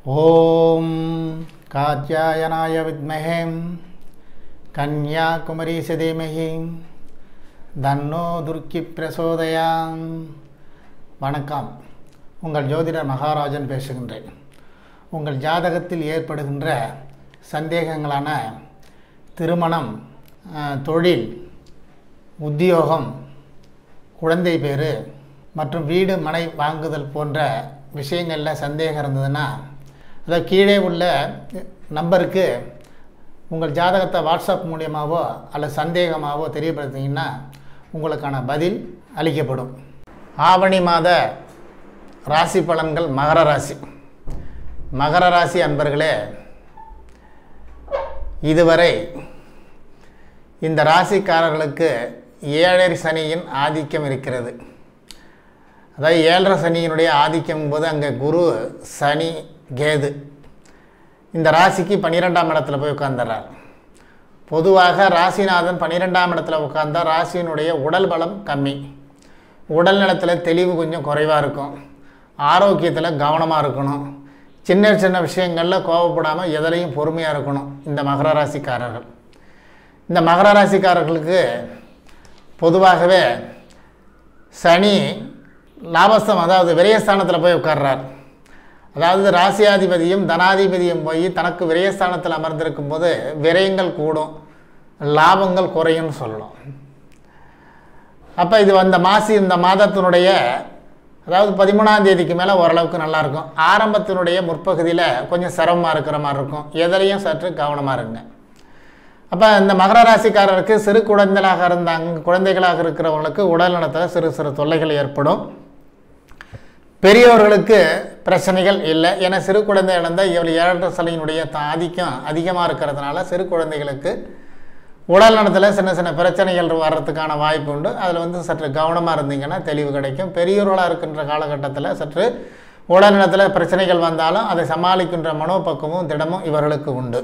ஓம் காத்யாயனாய வித்மஹே கன்யாகுமரீச தீமஹி தன்னோ துர்க்கி பிரசோதயாம் வணக்கம் உங்கள் ஜோதிடர் மகாராஜன் பேசுகின்றேன் உங்கள் ஜாதகத்தில் ஏற்படுகின்ற சந்தேகங்களான திருமணம் அஹ், தொழில் உத்தியோகம் குழந்தை பேர் மற்றும் வீடு மனை வாங்குதல் போன்ற விஷயங்களில் சந்தேகம் இருந்ததுன்னா அதாவது கீழே உள்ள நம்பருக்கு உங்கள் ஜாதகத்தை வாட்ஸ்அப் மூலியமாகவோ அல்லது சந்தேகமாகவோ தெரியப்படுத்திங்கன்னா உங்களுக்கான பதில் அளிக்கப்படும் ஆவணி மாத ராசி பலன்கள் மகர ராசி மகர ராசி அன்பர்களே இதுவரை இந்த ராசிக்காரர்களுக்கு ஏழரை சனியின் ஆதிக்கம் இருக்கிறது அதாவது ஏழரை சனியினுடைய ஆதிக்கம் போது அங்கே குரு சனி கேது இந்த ராசிக்கு பன்னிரெண்டாம் இடத்துல போய் உட்கார்ந்துடுறார் பொதுவாக ராசிநாதன் பன்னிரெண்டாம் இடத்துல உட்கார்ந்தா ராசியினுடைய உடல் பலம் கம்மி உடல் நலத்தில் தெளிவு கொஞ்சம் குறைவாக இருக்கும் ஆரோக்கியத்தில் கவனமாக இருக்கணும் சின்ன சின்ன விஷயங்களில் கோவப்படாமல் எதுலையும் பொறுமையாக இருக்கணும் இந்த மகர ராசிக்காரர்கள் இந்த மகர ராசிக்காரர்களுக்கு பொதுவாகவே சனி லாபஸ்தம் அதாவது விரயஸ்தானத்தில் போய் உட்கார்றார் அதாவது ராசியாதிபதியும் தனாதிபதியும் போய் தனக்கு விரயஸ்தானத்தில் அமர்ந்திருக்கும் போது விரயங்கள் கூடும் லாபங்கள் குறையும்னு சொல்லலாம் அப்போ இது அந்த மாசி இந்த மாதத்தினுடைய அதாவது பதிமூணாம் தேதிக்கு மேலே ஓரளவுக்கு நல்லாயிருக்கும் ஆரம்பத்தினுடைய முற்பகுதியில் கொஞ்சம் சிரமமாக இருக்கிற மாதிரி இருக்கும் எதிலையும் சற்று கவனமாக இருங்க அப்போ இந்த மகர ராசிக்காரருக்கு சிறு குழந்தைகளாக இருந்தாங்க குழந்தைகளாக இருக்கிறவங்களுக்கு உடல் நலத்தில் சிறு சிறு தொல்லைகள் ஏற்படும் பெரியவர்களுக்கு பிரச்சனைகள் இல்லை ஏன்னா சிறு குழந்தை இழந்தால் இவள் ஏழரை சலையினுடைய ஆதிக்கம் அதிகமாக இருக்கிறதுனால சிறு குழந்தைகளுக்கு உடல் நலத்தில் சின்ன சின்ன பிரச்சனைகள் வர்றதுக்கான வாய்ப்பு உண்டு அதில் வந்து சற்று கவனமாக இருந்தீங்கன்னா தெளிவு கிடைக்கும் பெரியவர்களாக இருக்கின்ற காலகட்டத்தில் சற்று உடல் நலத்தில் பிரச்சனைகள் வந்தாலும் அதை சமாளிக்கின்ற மனோபக்குவமும் திடமும் இவர்களுக்கு உண்டு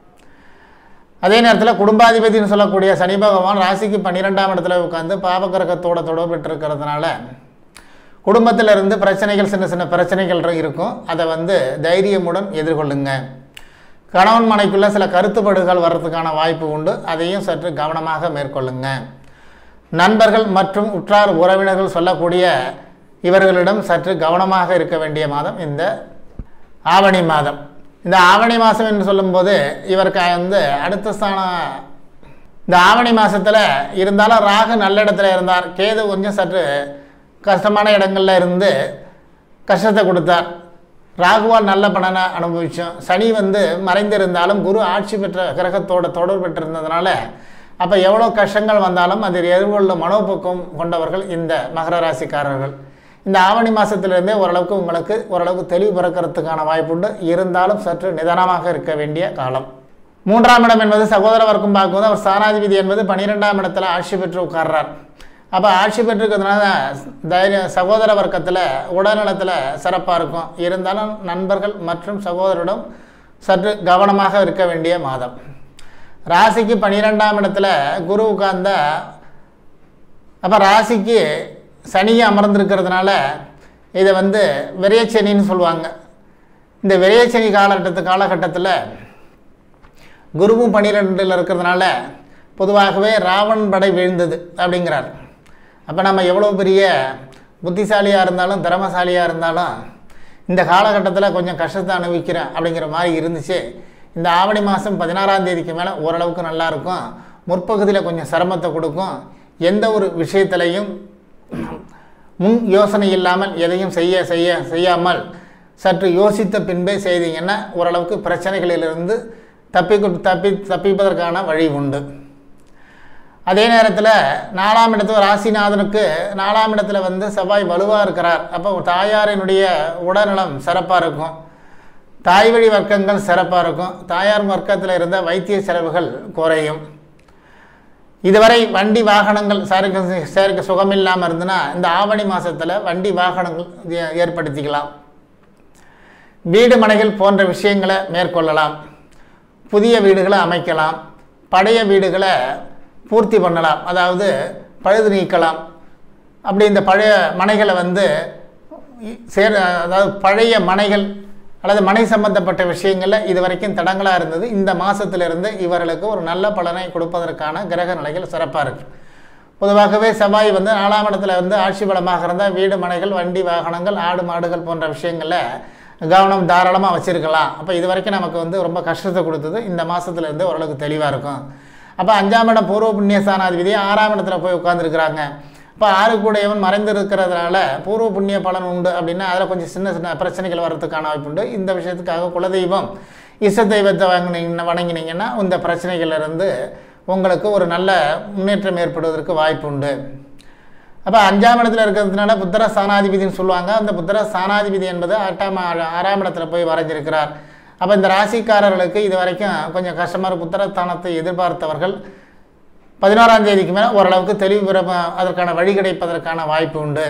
அதே நேரத்தில் குடும்பாதிபதினு சொல்லக்கூடிய சனி பகவான் ராசிக்கு பன்னிரெண்டாம் இடத்துல உட்காந்து பாவகிரகத்தோட தொடர்பு பெற்றிருக்கிறதுனால குடும்பத்தில் இருந்து பிரச்சனைகள் சின்ன சின்ன பிரச்சனைகள் இருக்கும் அதை வந்து தைரியமுடன் எதிர்கொள்ளுங்க கணவன் மனைக்குள்ளே சில கருத்துப்படுகள் வர்றதுக்கான வாய்ப்பு உண்டு அதையும் சற்று கவனமாக மேற்கொள்ளுங்க நண்பர்கள் மற்றும் உற்றார் உறவினர்கள் சொல்லக்கூடிய இவர்களிடம் சற்று கவனமாக இருக்க வேண்டிய மாதம் இந்த ஆவணி மாதம் இந்த ஆவணி மாதம் என்று சொல்லும்போது இவருக்கு வந்து அடுத்த ஸ்தானம் இந்த ஆவணி மாதத்தில் இருந்தாலும் ராகு நல்ல இடத்துல இருந்தார் கேது கொஞ்சம் சற்று கஷ்டமான இடங்கள்ல இருந்து கஷ்டத்தை கொடுத்தார் ராகுவால் நல்ல பலனை அனுபவித்தோம் சனி வந்து மறைந்திருந்தாலும் குரு ஆட்சி பெற்ற கிரகத்தோட தொடர்பு பெற்றிருந்ததுனால அப்போ எவ்வளோ கஷ்டங்கள் வந்தாலும் அதில் எதிர்கொள்ளும் மனோபக்குவம் கொண்டவர்கள் இந்த மகர ராசிக்காரர்கள் இந்த ஆவணி மாதத்திலிருந்தே ஓரளவுக்கு உங்களுக்கு ஓரளவுக்கு தெளிவு பிறக்கிறதுக்கான வாய்ப்புண்டு இருந்தாலும் சற்று நிதானமாக இருக்க வேண்டிய காலம் மூன்றாம் இடம் என்பது சகோதர வர்க்கம் பார்க்கும்போது அவர் ஸ்தானாதிபதி என்பது பன்னிரெண்டாம் இடத்துல ஆட்சி பெற்று உட்கார்றார் அப்போ ஆட்சி பெற்றிருக்கிறதுனால தைரிய சகோதர வர்க்கத்தில் உடல்நலத்தில் சிறப்பாக இருக்கும் இருந்தாலும் நண்பர்கள் மற்றும் சகோதரிடம் சற்று கவனமாக இருக்க வேண்டிய மாதம் ராசிக்கு பன்னிரெண்டாம் இடத்துல குரு உட்கார்ந்த அப்போ ராசிக்கு சனியை அமர்ந்திருக்கிறதுனால இதை வந்து விரையச்சனின்னு சொல்லுவாங்க இந்த விரையச்சனி காலகட்டத்து காலகட்டத்தில் குருவும் பன்னிரெண்டில் இருக்கிறதுனால பொதுவாகவே ராவணன் படை வீழ்ந்தது அப்படிங்கிறார் அப்போ நம்ம எவ்வளோ பெரிய புத்திசாலியாக இருந்தாலும் திறமசாலியாக இருந்தாலும் இந்த காலகட்டத்தில் கொஞ்சம் கஷ்டத்தை அனுபவிக்கிறேன் அப்படிங்கிற மாதிரி இருந்துச்சு இந்த ஆவணி மாதம் பதினாறாம் தேதிக்கு மேலே ஓரளவுக்கு நல்லாயிருக்கும் முற்பகுதியில் கொஞ்சம் சிரமத்தை கொடுக்கும் எந்த ஒரு விஷயத்திலையும் முன் யோசனை இல்லாமல் எதையும் செய்ய செய்ய செய்யாமல் சற்று யோசித்த பின்பே செய்தீங்கன்னா ஓரளவுக்கு பிரச்சனைகளிலிருந்து தப்பி தப்பி தப்பிப்பதற்கான வழி உண்டு அதே நேரத்தில் நாலாம் இடத்துல ராசிநாதனுக்கு நாலாம் இடத்துல வந்து செவ்வாய் வலுவாக இருக்கிறார் அப்போ தாயாரினுடைய உடல்நலம் சிறப்பாக இருக்கும் தாய் வழி வர்க்கங்கள் சிறப்பாக இருக்கும் தாயார் வர்க்கத்தில் இருந்த வைத்திய செலவுகள் குறையும் இதுவரை வண்டி வாகனங்கள் சேருக்கு சேருக்கு சுகமில்லாமல் இருந்ததுன்னா இந்த ஆவணி மாதத்தில் வண்டி வாகனங்கள் ஏ- ஏற்படுத்திக்கலாம் வீடு மனைகள் போன்ற விஷயங்களை மேற்கொள்ளலாம் புதிய வீடுகளை அமைக்கலாம் பழைய வீடுகளை பூர்த்தி பண்ணலாம் அதாவது பழுது நீக்கலாம் அப்படி இந்த பழைய மனைகளை வந்து சேர் அதாவது பழைய மனைகள் அல்லது மனை சம்பந்தப்பட்ட விஷயங்களில் இது வரைக்கும் தடங்களாக இருந்தது இந்த மாதத்திலிருந்து இவர்களுக்கு ஒரு நல்ல பலனை கொடுப்பதற்கான கிரக நிலைகள் சிறப்பாக இருக்குது பொதுவாகவே செவ்வாய் வந்து நாலாம் இடத்துல வந்து ஆட்சி பலமாக இருந்தால் வீடு மனைகள் வண்டி வாகனங்கள் ஆடு மாடுகள் போன்ற விஷயங்களில் கவனம் தாராளமாக வச்சுருக்கலாம் அப்போ இது வரைக்கும் நமக்கு வந்து ரொம்ப கஷ்டத்தை கொடுத்தது இந்த மாதத்துலேருந்து ஓரளவுக்கு தெளிவாக இருக்கும் அப்போ அஞ்சாம் இடம் பூர்வ புண்ணிய ஸ்தானாதிபதி ஆறாம் இடத்துல போய் உட்காந்துருக்குறாங்க இப்போ ஆறு கூடையவன் மறைந்து இருக்கிறதுனால பூர்வ புண்ணிய பலன் உண்டு அப்படின்னா அதில் கொஞ்சம் சின்ன சின்ன பிரச்சனைகள் வர்றதுக்கான வாய்ப்பு உண்டு இந்த விஷயத்துக்காக குலதெய்வம் இச தெய்வத்தை வாங்கினீங்கன்னா வணங்கினீங்கன்னா இந்த பிரச்சனைகளிலிருந்து உங்களுக்கு ஒரு நல்ல முன்னேற்றம் ஏற்படுவதற்கு வாய்ப்பு உண்டு அப்போ அஞ்சாம் இடத்துல இருக்கிறதுனால புத்திர ஸ்தானாதிபதினு சொல்லுவாங்க அந்த புத்திர ஸ்தானாதிபதி என்பது எட்டாம் ஆ- ஆறாம் இடத்துல போய் வரைஞ்சிருக்கிறார் அப்போ இந்த ராசிக்காரர்களுக்கு இது வரைக்கும் கொஞ்சம் கஷ்டமாக புத்திரஸ்தானத்தை எதிர்பார்த்தவர்கள் பதினோராம் தேதிக்கு மேலே ஓரளவுக்கு தெளிவு பெற அதற்கான வழி கிடைப்பதற்கான வாய்ப்பு உண்டு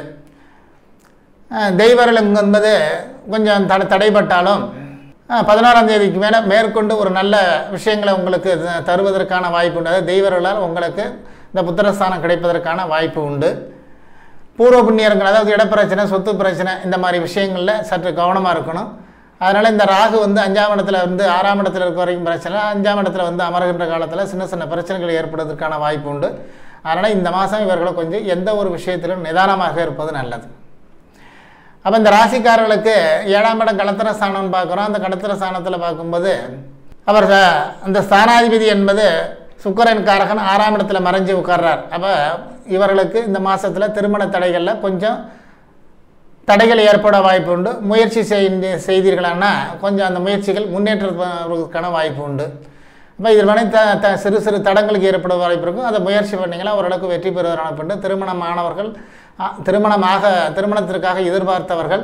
அஹ் தெய்வரலம் என்பது கொஞ்சம் தடை தடைப்பட்டாலும் அஹ் பதினோராம் தேதிக்கு மேலே மேற்கொண்டு ஒரு நல்ல விஷயங்களை உங்களுக்கு த- தருவதற்கான வாய்ப்பு உண்டு அதாவது தெய்வர்களால் உங்களுக்கு இந்த புத்திரஸ்தானம் கிடைப்பதற்கான வாய்ப்பு உண்டு பூர்வ புண்ணியர்கள் அதாவது இடப்பிரச்சனை சொத்து பிரச்சனை இந்த மாதிரி விஷயங்களில் சற்று கவனமாக இருக்கணும் அதனால் இந்த ராகு வந்து அஞ்சாம் இடத்துல வந்து ஆறாம் இடத்துல இருக்க வரைக்கும் பிரச்சனை அஞ்சாம் இடத்துல வந்து அமர்கின்ற காலத்தில் சின்ன சின்ன பிரச்சனைகள் ஏற்படுவதற்கான வாய்ப்பு உண்டு அதனால் இந்த மாதம் இவர்களை கொஞ்சம் எந்த ஒரு விஷயத்திலும் நிதானமாக இருப்பது நல்லது அப்போ இந்த ராசிக்காரர்களுக்கு ஏழாம் இடம் களத்திர ஸ்தானம்னு பார்க்குறோம் அந்த களத்திர ஸ்தானத்தில் பார்க்கும்போது அவர் ச- அந்த ஸ்தானாதிபதி என்பது சுக்கிரன் காரகன் ஆறாம் இடத்துல மறைஞ்சு உட்கார்றார் அப்போ இவர்களுக்கு இந்த மாதத்தில் திருமண தடைகளில் கொஞ்சம் தடைகள் ஏற்பட வாய்ப்பு உண்டு முயற்சி செய்து செய்தீர்களானா கொஞ்சம் அந்த முயற்சிகள் முன்னேற்றத்துக்கான வாய்ப்பு உண்டு அப்போ இதில் வேணா த த சிறு சிறு தடங்களுக்கு ஏற்பட வாய்ப்பு இருக்கும் அதை முயற்சி பண்ணிங்கன்னா ஓரளவுக்கு வெற்றி பெறுவதற்கான வாய்ப்பு உண்டு திருமணமானவர்கள் ஆ, திருமணமாக திருமணத்திற்காக எதிர்பார்த்தவர்கள்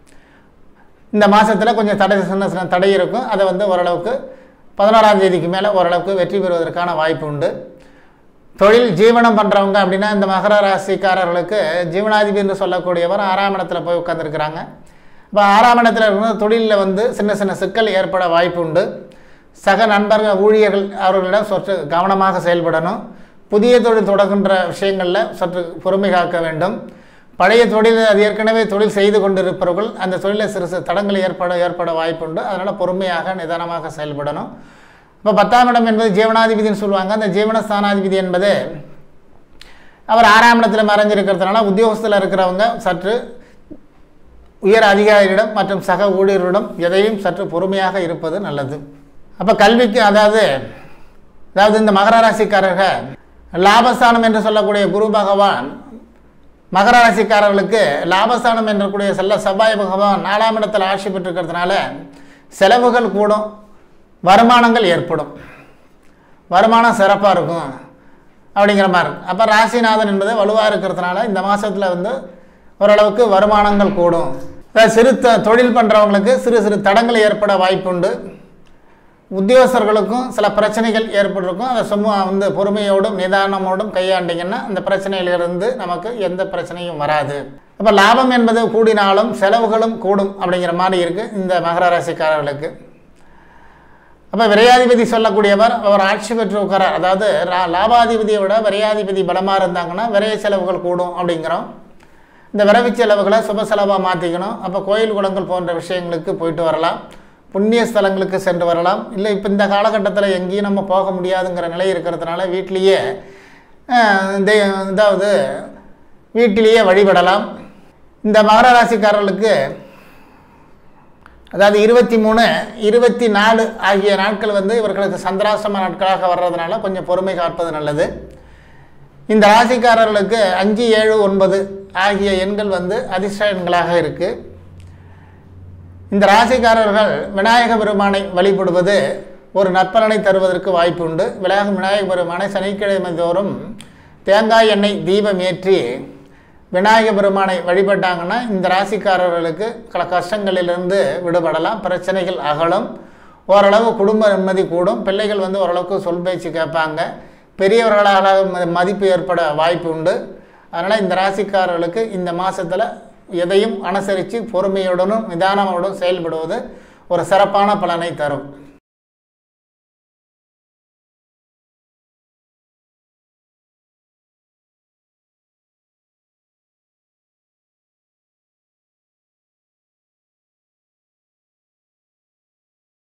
இந்த மாதத்தில் கொஞ்சம் தடை சின்ன சின்ன தடை இருக்கும் அதை வந்து ஓரளவுக்கு பதினோராம் தேதிக்கு மேலே ஓரளவுக்கு வெற்றி பெறுவதற்கான வாய்ப்பு உண்டு தொழில் ஜீவனம் பண்ணுறவங்க அப்படின்னா இந்த மகர ராசிக்காரர்களுக்கு ஜீவனாதிபதி என்று சொல்லக்கூடியவர் ஆறாம் இடத்துல போய் உட்காந்துருக்குறாங்க இப்போ ஆறாம் இடத்துல இருக்கும்போது தொழிலில் வந்து சின்ன சின்ன சிக்கல் ஏற்பட வாய்ப்பு உண்டு சக நண்பர்கள் ஊழியர்கள் அவர்களிடம் சற்று கவனமாக செயல்படணும் புதிய தொழில் தொடங்குகின்ற விஷயங்களில் சற்று பொறுமை காக்க வேண்டும் பழைய தொழில் அது ஏற்கனவே தொழில் செய்து கொண்டிருப்பவர்கள் அந்த தொழிலில் சிறு சிறு தடங்கள் ஏற்பட ஏற்பட வாய்ப்புண்டு அதனால் பொறுமையாக நிதானமாக செயல்படணும் இப்போ பத்தாம் இடம் என்பது ஜீவனாதிபதினு சொல்லுவாங்க அந்த ஜீவனஸ்தானாதிபதி என்பது அவர் ஆறாம் இடத்துல மறைஞ்சிருக்கிறதுனால உத்தியோகத்தில் இருக்கிறவங்க சற்று உயர் அதிகாரியிடம் மற்றும் சக ஊழியர்களிடம் எதையும் சற்று பொறுமையாக இருப்பது நல்லது அப்போ கல்விக்கு அதாவது அதாவது இந்த மகர ராசிக்காரர்கள் லாபஸ்தானம் என்று சொல்லக்கூடிய குரு பகவான் மகர ராசிக்காரர்களுக்கு லாபஸ்தானம் என்று கூடிய செல்ல செவ்வாய் பகவான் நாலாம் இடத்தில் ஆட்சி பெற்றிருக்கிறதுனால செலவுகள் கூடும் வருமானங்கள் ஏற்படும் வருமானம் சிறப்பாக இருக்கும் அப்படிங்கிற மாதிரி இருக்கும் அப்போ ராசிநாதன் என்பது வலுவாக இருக்கிறதுனால இந்த மாதத்தில் வந்து ஓரளவுக்கு வருமானங்கள் கூடும் அதாவது சிறு த- தொழில் பண்ணுறவங்களுக்கு சிறு சிறு தடங்கள் ஏற்பட வாய்ப்புண்டு உத்தியோகஸ்தர்களுக்கும் சில பிரச்சனைகள் ஏற்பட்டிருக்கும் அதை சும்மா வந்து பொறுமையோடும் நிதானமோடும் கையாண்டிங்கன்னா அந்த பிரச்சனையிலிருந்து நமக்கு எந்த பிரச்சனையும் வராது அப்போ லாபம் என்பது கூடினாலும் செலவுகளும் கூடும் அப்படிங்கிற மாதிரி இருக்குது இந்த மகர ராசிக்காரர்களுக்கு அப்போ விரையாதிபதி சொல்லக்கூடியவர் அவர் ஆட்சி பெற்று உட்காரார் அதாவது ரா- லாபாதிபதியை விட விரையாதிபதி பலமாக இருந்தாங்கன்னா விரைய செலவுகள் கூடும் அப்படிங்கிறோம் இந்த விரைவு செலவுகளை சுப செலவாக மாற்றிக்கணும் அப்போ கோயில் குளங்கள் போன்ற விஷயங்களுக்கு போயிட்டு வரலாம் புண்ணிய ஸ்தலங்களுக்கு சென்று வரலாம் இல்லை இப்போ இந்த காலகட்டத்தில் எங்கேயும் நம்ம போக முடியாதுங்கிற நிலை இருக்கிறதுனால வீட்டிலேயே அஹ், தெய்- அதாவது வீட்டிலேயே வழிபடலாம் இந்த மகர ராசிக்காரர்களுக்கு அதாவது இருபத்தி மூணு இருபத்தி நாலு ஆகிய நாட்கள் வந்து இவர்களுக்கு சந்திராசிரம நாட்களாக வர்றதுனால கொஞ்சம் பொறுமை காப்பது நல்லது இந்த ராசிக்காரர்களுக்கு அஞ்சு ஏழு ஒன்பது ஆகிய எண்கள் வந்து அதிர்ஷ்ட எண்களாக இருக்குது இந்த ராசிக்காரர்கள் விநாயக பெருமானை வழிபடுவது ஒரு நற்பலனை தருவதற்கு வாய்ப்பு உண்டு விநாயக விநாயக பெருமானை சனிக்கிழமை தோறும் தேங்காய் எண்ணெய் தீபம் ஏற்றி விநாயக பெருமானை வழிபட்டாங்கன்னா இந்த ராசிக்காரர்களுக்கு பல கஷ்டங்களிலிருந்து விடுபடலாம் பிரச்சனைகள் அகலும் ஓரளவு குடும்ப நிம்மதி கூடும் பிள்ளைகள் வந்து ஓரளவுக்கு சொல் பேச்சு கேட்பாங்க பெரியவர்களால் ம- மதிப்பு ஏற்பட வாய்ப்பு உண்டு அதனால் இந்த ராசிக்காரர்களுக்கு இந்த மாதத்தில் எதையும் அனுசரித்து பொறுமையுடனும் நிதானமுடன் செயல்படுவது ஒரு சிறப்பான பலனை தரும்